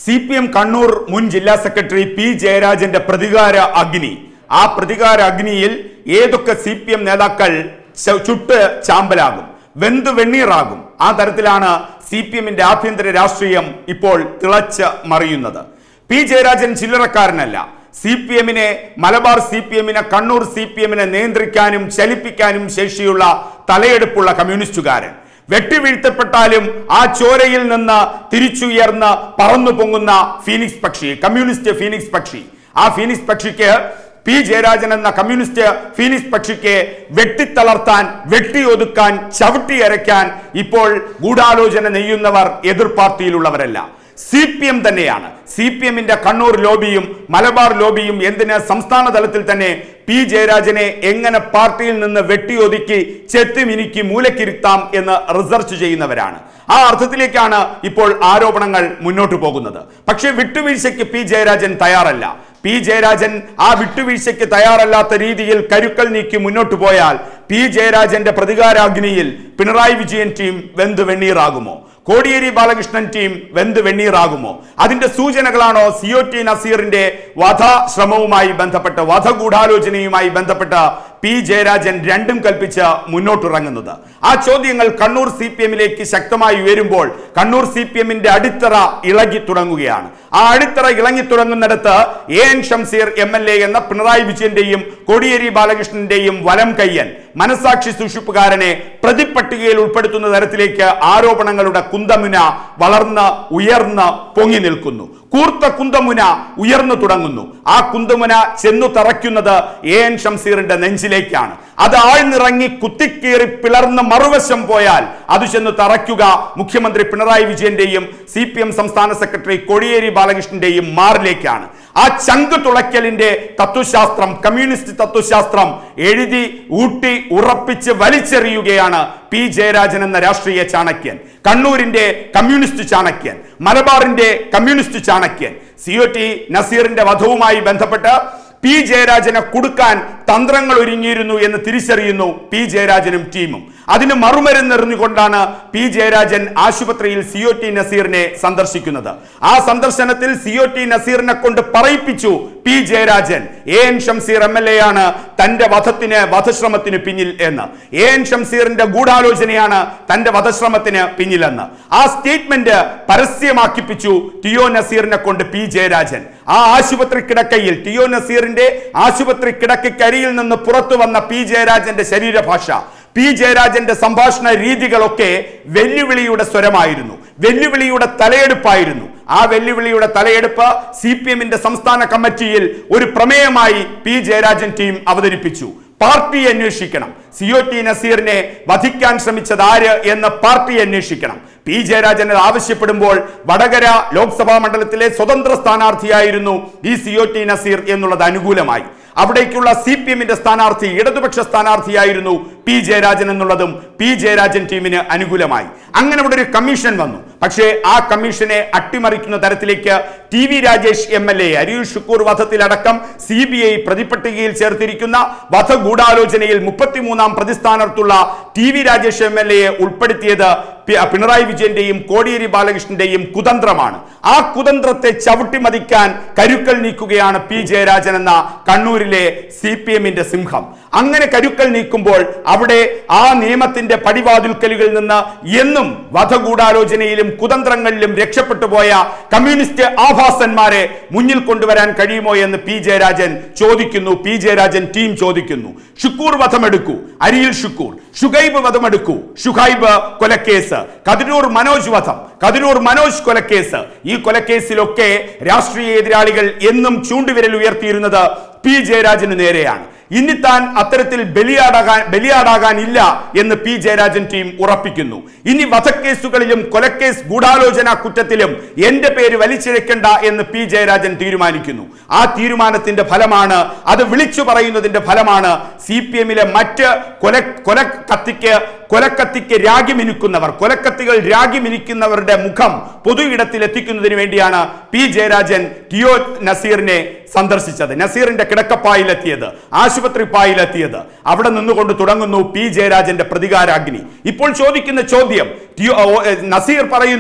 C P M Kannur മുൻ ജില്ലാ secretary P ജയരാജന്റെ പ്രതികാര അഗ്നി ആ പ്രതികാര അഗ്നിയിൽ ഏതൊക്കെ സി പി എം നേതാക്കൾ ച- ചുട്ട് ചാമ്പലാകും വെന്ത് വെണ്ണീറാകും ആ തരത്തിലാണ് സി പി എമ്മിന്റെ ആഭ്യന്തര രാഷ്ട്രീയം ഇപ്പോൾ തിളച്ച് മറിയുന്നത് പി ജയരാജൻ ചില്ലറക്കാരനല്ല സി പി എമ്മിനെ മലബാർ സി പി എമ്മിനെ കണ്ണൂർ സി പി എമ്മിനെ നിയന്ത്രിക്കാനും ചലിപ്പിക്കാനും ശേഷിയുള്ള തലയെടുപ്പുള്ള കമ്മ്യൂണിസ്റ്റുകാരൻ വെട്ടിവീഴ്ത്തപ്പെട്ടാലും ആ ചോരയിൽ നിന്ന് തിരിച്ചുയർന്ന് പറന്നു പൊങ്ങുന്ന ഫീനിക്സ് പക്ഷി കമ്മ്യൂണിസ്റ്റ് ഫീനിക്സ് പക്ഷി ആ ഫീനിക്സ് പക്ഷിക്ക് പി ജയരാജൻ എന്ന കമ്മ്യൂണിസ്റ്റ് ഫീനിക്സ് പക്ഷിക്ക് വെട്ടിത്തളർത്താൻ വെട്ടിയൊതുക്കാൻ ചവിട്ടിയരയ്ക്കാൻ ഇപ്പോൾ ഗൂഢാലോചന നെയ്യുന്നവർ എതിർ പാർട്ടിയിലുള്ളവരല്ല സി പി എം തന്നെയാണ് സി പി എമ്മിന്റെ കണ്ണൂർ ലോബിയും മലബാർ ലോബിയും എന്തിന് സംസ്ഥാന തലത്തിൽ തന്നെ പി ജയരാജനെ എങ്ങനെ പാർട്ടിയിൽ നിന്ന് വെട്ടിയൊതുക്കി ചെത്തിമിനുക്കി മൂലക്കിരുത്താം എന്ന് റിസർച്ച് ചെയ്യുന്നവരാണ് ആ അർത്ഥത്തിലേക്കാണ് ഇപ്പോൾ ആരോപണങ്ങൾ മുന്നോട്ട് പോകുന്നത് പക്ഷേ വിട്ടുവീഴ്ചയ്ക്ക് പി ജയരാജൻ തയ്യാറല്ല പി ജയരാജൻ ആ വിട്ടുവീഴ്ചയ്ക്ക് തയ്യാറല്ലാത്ത രീതിയിൽ കരുക്കൾ നീക്കി മുന്നോട്ട് പോയാൽ പി ജയരാജന്റെ പ്രതികാരാഗ്നിയിൽ പിണറായി വിജയൻ ടീം വെന്ത് വെണ്ണീറാകുമോ കോടിയേരി ബാലകൃഷ്ണൻ ടീം വെന്ത് വെണ്ണീറാകുമോ അതിന്റെ സൂചനകളാണോ സിഒ ടി നസീറിന്റെ വധ ശ്രമവുമായി ബന്ധപ്പെട്ട് വധഗൂഢാലോചനയുമായി ബന്ധപ്പെട്ട് പി ജയരാജൻ രണ്ടും കൽപ്പിച്ച് മുന്നോട്ടിറങ്ങുന്നത് ആ ചോദ്യങ്ങൾ കണ്ണൂർ സി പി എമ്മിലേക്ക് ശക്തമായി ഉയരുമ്പോൾ കണ്ണൂർ സി പി എമ്മിന്റെ അടിത്തറ ഇളകി തുടങ്ങുകയാണ് ആ അടിത്തറ ഇളങ്ങി തുടങ്ങുന്നിടത്ത് A N Shamseer M L A എന്ന പിണറായി വിജയന്റെയും കോടിയേരി ബാലകൃഷ്ണന്റെയും വലം കയ്യൻ മനസാക്ഷി സൂക്ഷിപ്പുകാരനെ പ്രതിപട്ടികയിൽ ഉൾപ്പെടുത്തുന്ന തരത്തിലേക്ക് ആരോപണങ്ങളുടെ കുന്തമുന വളർന്ന് ഉയർന്ന് പൊങ്ങി നിൽക്കുന്നു കൂർത്ത കുന്തമുന ഉയർന്നു തുടങ്ങുന്നു ആ കുന്തമുന ചെന്നു തറയ്ക്കുന്നത് എ എൻ ഷംസീറിന്റെ നെഞ്ചിലേക്കാണ് അത് ആഴ്ന്നിറങ്ങി കുത്തിക്കീറി പിളർന്ന് മറുവശം പോയാൽ അത് ചെന്ന് തറയ്ക്കുക മുഖ്യമന്ത്രി പിണറായി വിജയന്റെയും സി പി എം സംസ്ഥാന സെക്രട്ടറി കോടിയേരി ബാലകൃഷ്ണന്റെയും മാറിലേക്കാണ് ആ ചങ്ക് തുളയ്ക്കലിന്റെ തത്വശാസ്ത്രം കമ്മ്യൂണിസ്റ്റ് തത്വശാസ്ത്രം എഴുതി ഊട്ടി ഉറപ്പിച്ച് വലിച്ചെറിയുകയാണ് പി ജയരാജൻ എന്ന രാഷ്ട്രീയ ചാണക്യൻ കണ്ണൂരിന്റെ കമ്മ്യൂണിസ്റ്റ് ചാണക്യൻ മലബാറിന്റെ കമ്മ്യൂണിസ്റ്റ് ചാണക്യൻ സി ഒ ടി നസീറിന്റെ വധവുമായി ബന്ധപ്പെട്ട് പി ജയരാജനെ കൊടുക്കാൻ തന്ത്രങ്ങൾ ഒരുങ്ങിയിരുന്നു എന്ന് തിരിച്ചറിയുന്നു പി ജയരാജനും ടീമും അതിന് മറുമരുന്നെറിഞ്ഞുകൊണ്ടാണ് പി ജയരാജൻ ആശുപത്രിയിൽ സി ഒ ടി നസീറിനെ സന്ദർശിക്കുന്നത് ആ സന്ദർശനത്തിൽ സി ഒ ടി നസീറിനെ കൊണ്ട് പറയിപ്പിച്ചു P Jayarajan A N Shamseer M L A ആണ് തന്റെ വധത്തിന് വധശ്രമത്തിന് പിന്നിൽ എന്ന് എ എൻ ഷംസീറിന്റെ ഗൂഢാലോചനയാണ് തന്റെ വധശ്രമത്തിന് പിന്നിലെന്ന് ആ സ്റ്റേറ്റ്മെന്റ് പരസ്യമാക്കിപ്പിച്ചു ടിഒ നസീറിനെ കൊണ്ട് പി ജയരാജൻ ആ ആശുപത്രി കിടക്കയിൽ ടിഒ നസീറിന്റെ ആശുപത്രി കിടക്കക്കരിയിൽ നിന്ന് പുറത്തു വന്ന പി ജയരാജന്റെ ശരീരഭാഷ പി ജയരാജന്റെ സംഭാഷണ രീതികളൊക്കെ വെല്ലുവിളിയുടെ സ്വരമായിരുന്നു വെല്ലുവിളിയുടെ തലയെടുപ്പായിരുന്നു ആ വെല്ലുവിളിയുടെ തലയെടുപ്പ് സി പി എമ്മിന്റെ സംസ്ഥാന കമ്മിറ്റിയിൽ ഒരു പ്രമേയമായി പി ജയരാജൻ ടീം അവതരിപ്പിച്ചു പാർട്ടി അന്വേഷിക്കണം സി ഒ ടി നസീറിനെ വധിക്കാൻ ശ്രമിച്ചത് ആര് എന്ന് പാർട്ടി അന്വേഷിക്കണം പി ജയരാജൻ അത് ആവശ്യപ്പെടുമ്പോൾ വടകര ലോക്സഭാ മണ്ഡലത്തിലെ സ്വതന്ത്ര സ്ഥാനാർത്ഥിയായിരുന്നു ഈ സി ഒ ടി നസീർ എന്നുള്ളത് അനുകൂലമായി അവിടേക്കുള്ള സി പി എമ്മിന്റെ സ്ഥാനാർത്ഥി ഇടതുപക്ഷ സ്ഥാനാർത്ഥിയായിരുന്നു പി ജയരാജൻ എന്നുള്ളതും പി ജയരാജൻ ടീമിന് അനുകൂലമായി അങ്ങനെ ഇവിടെ ഒരു കമ്മീഷൻ വന്നു പക്ഷേ ആ കമ്മീഷനെ അട്ടിമറിക്കുന്ന തരത്തിലേക്ക് T V Rajesh M L A അരിയു ഷുക്കൂർ വധത്തിലടക്കം സി ബി ഐ പ്രതിപട്ടികയിൽ ചേർത്തിരിക്കുന്ന വധഗൂഢാലോചനയിൽ മുപ്പത്തിമൂന്നാം പ്രതിസ്ഥാനത്തുള്ള T V Rajesh M L എയെ ഉൾപ്പെടുത്തിയത് പി- പിണറായി വിജയന്റെയും കോടിയേരി ബാലകൃഷ്ണന്റെയും കുതന്ത്രമാണ് ആ കുതന്ത്രത്തെ ചവിട്ടിമതിക്കാൻ കരുക്കൾ നീക്കുകയാണ് പി ജയരാജൻ എന്ന കണ്ണൂരിലെ സി പി എമ്മിന്റെ സിംഹം അങ്ങനെ കരുക്കൾ നീക്കുമ്പോൾ അവിടെ ആ നിയമത്തിന്റെ പടിവാതിൽക്കലുകളിൽ നിന്ന് എന്നും വധഗൂഢാലോചനയിലും കുതന്ത്രങ്ങളിലും രക്ഷപ്പെട്ടു പോയ കമ്മ്യൂണിസ്റ്റ് ആഭാസന്മാരെ മുന്നിൽ കൊണ്ടുവരാൻ കഴിയുമോ എന്ന് പി ജയരാജൻ ചോദിക്കുന്നു പി ജയരാജൻ ടീം ചോദിക്കുന്നു ഷുക്കൂർ വധമെടുക്കൂ അരിയിൽ ഷുക്കൂർ ഷുഗൈബ് വധമെടുക്കൂ ഷുഹൈബ് കൊലക്കേസ് കതിരൂർ മനോജ് വധം കതിരൂർ മനോജ് കൊലക്കേസ് ഈ കൊലക്കേസിലൊക്കെ രാഷ്ട്രീയ എതിരാളികൾ എന്നും ചൂണ്ടുവിരൽ ഉയർത്തിയിരുന്നത് പി ജയരാജന് നേരെയാണ് ഇനി താൻ അത്തരത്തിൽ ബലിയാടാകാൻ ബലിയാടാകാനില്ല എന്ന് പി ജയരാജൻ ടീം ഉറപ്പിക്കുന്നു ഇനി വധക്കേസുകളിലും കൊലക്കേസ് ഗൂഢാലോചന കുറ്റത്തിലും എന്റെ പേര് വലിച്ചിഴക്കേണ്ട എന്ന് പി ജയരാജൻ തീരുമാനിക്കുന്നു ആ തീരുമാനത്തിന്റെ ഫലമാണ് അത് വിളിച്ചു പറയുന്നതിന്റെ ഫലമാണ് സി പി എമ്മിലെ മറ്റ് കൊല കൊല കത്തിക്ക് കൊലക്കത്തിക്ക് രാഗി മിനുക്കുന്നവർ കൊലക്കത്തികൾ രാഗി മിനുക്കുന്നവരുടെ മുഖം പൊതു ഇടത്തിൽ എത്തിക്കുന്നതിന് വേണ്ടിയാണ് പി ജയരാജൻ ടിഒ നസീറിനെ സന്ദർശിച്ചത് നസീറിന്റെ കിടക്കപ്പായിലെത്തിയത് ആശുപത്രി പായിലെത്തിയത് അവിടെ നിന്നുകൊണ്ട് തുടങ്ങുന്നു പി ജയരാജന്റെ പ്രതികാരാഗ്നി ഇപ്പോൾ ചോദിക്കുന്ന ചോദ്യം ടിഒ ഓ, എ, നസീർ പറയുന്നു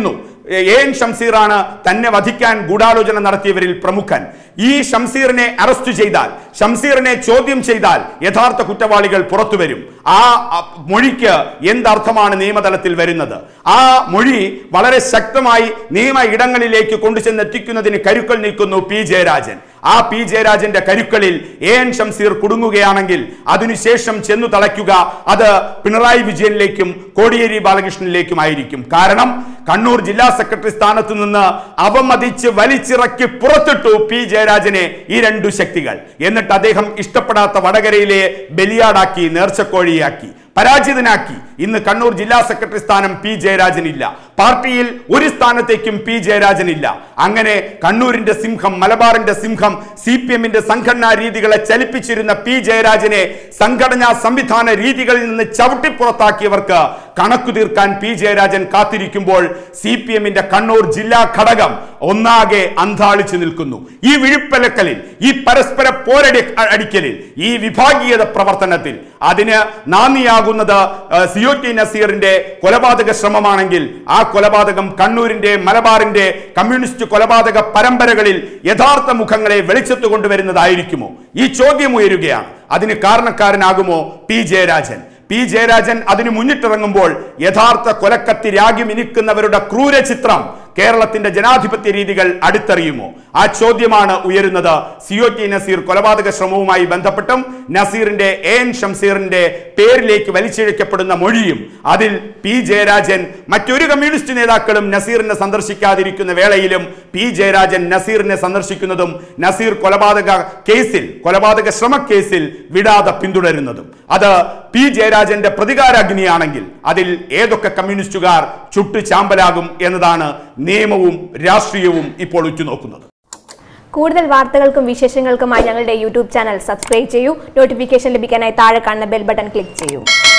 എ എൻ ഷംസീറാണ് തന്നെ വധിക്കാൻ ഗൂഢാലോചന നടത്തിയവരിൽ പ്രമുഖൻ ഈ ഷംസീറിനെ അറസ്റ്റ് ചെയ്താൽ ഷംസീറിനെ ചോദ്യം ചെയ്താൽ യഥാർത്ഥ കുറ്റവാളികൾ പുറത്തു വരും ആ അ, മൊഴിക്ക് എന്തർത്ഥമാണ് നിയമതലത്തിൽ വരുന്നത് ആ മൊഴി വളരെ ശക്തമായി നിയമ ഇടങ്ങളിലേക്ക് കൊണ്ടുചെന്നെത്തിക്കുന്നതിന് കരുക്കൾ നീക്കുന്നു പി ജയരാജൻ ആ പി ജയരാജന്റെ കരുക്കളിൽ എ എൻ ഷംസീർ കുടുങ്ങുകയാണെങ്കിൽ അതിനുശേഷം ചെന്നു തളയ്ക്കുക അത് പിണറായി വിജയനിലേക്കും കോടിയേരി ബാലകൃഷ്ണനിലേക്കുമായിരിക്കും കാരണം കണ്ണൂർ ജില്ലാ സെക്രട്ടറി സ്ഥാനത്ത് നിന്ന് അവമതിച്ച് വലിച്ചിറക്കി പുറത്തിട്ടു പി ജയരാജനെ ഈ രണ്ടു ശക്തികൾ എന്നിട്ട് അദ്ദേഹം ഇഷ്ടപ്പെടാത്ത വടകരയിലെ ബലിയാടാക്കി നേർച്ചക്കോഴിയാക്കി പരാജിതനാക്കി ഇന്ന് കണ്ണൂർ ജില്ലാ സെക്രട്ടറി സ്ഥാനം പി ജയരാജൻ ഇല്ല പാർട്ടിയിൽ ഒരു സ്ഥാനത്തേക്കും പി ജയരാജൻ ഇല്ല അങ്ങനെ കണ്ണൂരിന്റെ സിംഹം മലബാറിന്റെ സിംഹം സി പി എമ്മിന്റെ സംഘടനാ രീതികളെ ചലിപ്പിച്ചിരുന്ന പി ജയരാജനെ സംഘടനാ സംവിധാന രീതികളിൽ നിന്ന് ചവിട്ടിപ്പുറത്താക്കിയവർക്ക് കണക്കു തീർക്കാൻ പി ജയരാജൻ കാത്തിരിക്കുമ്പോൾ സി പി എമ്മിന്റെ കണ്ണൂർ ജില്ലാ ഘടകം ഒന്നാകെ അന്താളിച്ചു നിൽക്കുന്നു ഈ വിഴുപ്പലക്കലിൽ ഈ പരസ്പര പോരടി അടിക്കലിൽ ഈ വിഭാഗീയത പ്രവർത്തനത്തിൽ അതിന് നാന്ദിയാകുന്നത് ഏഹ്, സിഒ ടി നസീറിന്റെ കൊലപാതക ശ്രമമാണെങ്കിൽ ആ കൊലപാതകം കണ്ണൂരിന്റെ മലബാറിന്റെ കമ്മ്യൂണിസ്റ്റ് കൊലപാതക പരമ്പരകളിൽ യഥാർത്ഥ മുഖങ്ങളെ വെളിച്ചത്ത് കൊണ്ടുവരുന്നതായിരിക്കുമോ ഈ ചോദ്യം ഉയരുകയാണ് അതിന് കാരണക്കാരനാകുമോ പി ജയരാജൻ പി ജയരാജൻ അതിന് മുന്നിട്ടിറങ്ങുമ്പോൾ യഥാർത്ഥ കൊലക്കത്തി രാഗി മിനുക്കുന്നവരുടെ ക്രൂര ചിത്രം കേരളത്തിന്റെ ജനാധിപത്യ രീതികൾ അടുത്തറിയുമോ ആ ചോദ്യമാണ് ഉയരുന്നത് സിഒ ടി നസീർ കൊലപാതക ശ്രമവുമായി ബന്ധപ്പെട്ടും നസീറിന്റെ എ എൻ ഷംസീറിന്റെ പേരിലേക്ക് വലിച്ചിഴക്കപ്പെടുന്ന മൊഴിയും അതിൽ പി ജയരാജൻ മറ്റൊരു കമ്മ്യൂണിസ്റ്റ് നേതാക്കളും നസീറിനെ സന്ദർശിക്കാതിരിക്കുന്ന വേളയിലും പി ജയരാജൻ നസീറിനെ സന്ദർശിക്കുന്നതും നസീർ കൊലപാതക കേസിൽ കൊലപാതക ശ്രമ കേസിൽ വിടാതെ പിന്തുടരുന്നതും അത് പി ജയരാജന്റെ പ്രതികാരാഗ്നിയാണെങ്കിൽ അതിൽ ഏതൊക്കെ കമ്മ്യൂണിസ്റ്റുകാർ ചുട്ടു ചാമ്പലാകും എന്നതാണ് നിയമവും രാഷ്ട്രീയവും ഇപ്പോൾ ഉറ്റുനോക്കുന്നത് കൂടുതൽ വാർത്തകൾക്കും വിശേഷങ്ങൾക്കുമായി ഞങ്ങളുടെ യൂട്യൂബ് ചാനൽ സബ്സ്ക്രൈബ് ചെയ്യൂ നോട്ടിഫിക്കേഷൻ ലഭിക്കാനായി താഴെ കാണുന്ന ബെൽ ബട്ടൺ ക്ലിക്ക് ചെയ്യൂ